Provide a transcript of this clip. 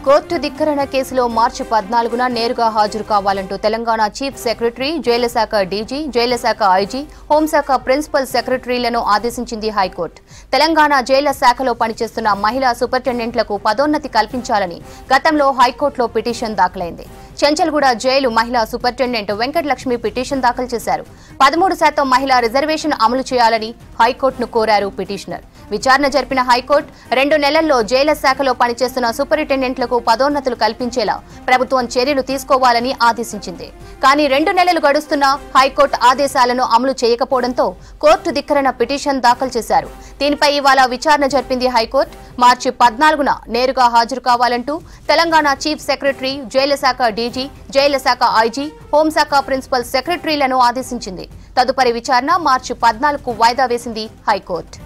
court ధిక్కరణ కేసులో మార్చి పద్నాలుగున నేరుగా హాజరు కావాలంటూ తెలంగాణ చీఫ్ సెక్రటరీ జైళ్ల శాఖ డీజీ జైళ్ల శాఖ ఐజీ హోంశాఖ ప్రిన్సిపల్ సెక్రటరీలను ఆదేశించింది హైకోర్టు తెలంగాణ జైళ్ల శాఖలో పనిచేస్తున్న మహిళా సూపరింటెండెంట్లకు పదోన్నతి కల్పించాలని గతంలో హైకోర్టులో పిటిషన్ దాఖలైంది చెంచల్గూడ జైలు మహిళా సూపరింటెండెంట్ వెంకటలక్ష్మి పిటిషన్ దాఖలు చేశారు పదమూడు శాతం మహిళా రిజర్వేషన్ అమలు చేయాలని హైకోర్టును కోరారు పిటిషనర్ విచారణ జరిపిన హైకోర్టు రెండు నెలల్లో జైళ్ల శాఖలో పనిచేస్తున్న సూపరింటెండెంట్లకు పదోన్నతులు కల్పించేలా ప్రభుత్వం చర్యలు తీసుకోవాలని ఆదేశించింది కానీ రెండు నెలలు గడుస్తున్నా హైకోర్టు ఆదేశాలను అమలు చేయకపోవడంతో కోర్టు ధిక్కరణ పిటిషన్ దాఖలు చేశారు దీనిపై ఇవాళ విచారణ జరిపింది హైకోర్టు మార్చి పద్నాలుగున నేరుగా హాజరు కావాలంటూ తెలంగాణ చీఫ్ సెక్రటరీ జైళ్ల శాఖ డీజీ జైళ్ల శాఖ ఐజీ హోంశాఖ ప్రిన్సిపల్ సెక్రటరీలను ఆదేశించింది తదుపరి విచారణ మార్చి పద్నాలుగుకు వాయిదా వేసింది హైకోర్టు